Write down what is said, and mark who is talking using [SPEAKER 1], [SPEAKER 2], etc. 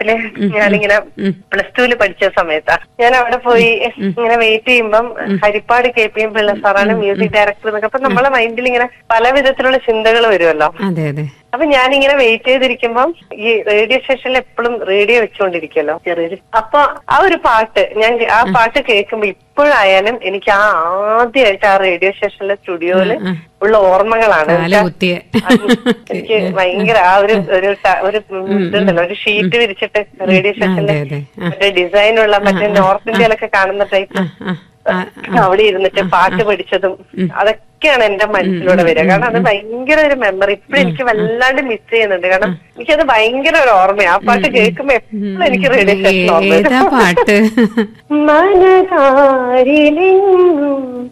[SPEAKER 1] റേഡിയോയില് ഞാനിങ്ങനെ പ്ലസ് ടുവിൽ പഠിച്ച സമയത്താ ഞാൻ അവിടെ പോയി ഇങ്ങനെ വെയിറ്റ് ചെയ്യുമ്പം Harippad K P M Pillai സാറാണ് മ്യൂസിക് ഡയറക്ടർ എന്നൊക്കെ അപ്പൊ നമ്മളെ മൈൻഡിൽ ഇങ്ങനെ പല വിധത്തിലുള്ള ചിന്തകൾ വരുമല്ലോ
[SPEAKER 2] അതെ അതെ
[SPEAKER 1] അപ്പൊ ഞാനിങ്ങനെ വെയിറ്റ് ചെയ്തിരിക്കുമ്പം ഈ റേഡിയോ സ്റ്റേഷനിൽ എപ്പോഴും റേഡിയോ വെച്ചുകൊണ്ടിരിക്കുമല്ലോ ചെറിയൊരു അപ്പൊ ആ ഒരു പാട്ട് ഞാൻ ആ പാട്ട് കേൾക്കുമ്പോ ഇപ്പോഴായാലും എനിക്ക് ആ ആദ്യമായിട്ട് ആ റേഡിയോ സ്റ്റേഷനിലെ സ്റ്റുഡിയോയില് ഉള്ള ഓർമ്മകളാണ്
[SPEAKER 2] കാല കുത്തിയ
[SPEAKER 1] എനിക്ക് ഭയങ്കര ആ ഒരു ഒരു ട- ഒരു ഇതുണ്ടല്ലോ ഒരു ഷീറ്റ് വിരിച്ചിട്ട് റേഡിയോ സ്റ്റേഷനിൽ
[SPEAKER 2] അതെ അതെ ആ,
[SPEAKER 1] മറ്റേ ഡിസൈനുള്ള മറ്റേ നോർത്ത് ഇന്ത്യയിലൊക്കെ കാണുന്ന ടൈപ്പ്
[SPEAKER 2] ആ, ആ,
[SPEAKER 1] അവിടെ ഇരുന്നിട്ട് പാട്ട് പഠിച്ചതും അതൊക്കെയാണ് എന്റെ മനസ്സിലൂടെ വരിക കാരണം അത് ഭയങ്കര ഒരു മെമ്മറി ഇപ്പോഴും എനിക്ക് വല്ലാണ്ട് മിസ് ചെയ്യുന്നുണ്ട് കാരണം എനിക്കത് ഭയങ്കര ഒരു ഓർമ്മയാണ് ആ പാട്ട് കേൾക്കുമ്പോ എപ്പോഴും എനിക്ക് റേഡിയോ സ്റ്റേഷൻ ഓർമ്മ
[SPEAKER 2] ഏതാ പാട്ട്
[SPEAKER 1] മനതാരിലെങ്ങും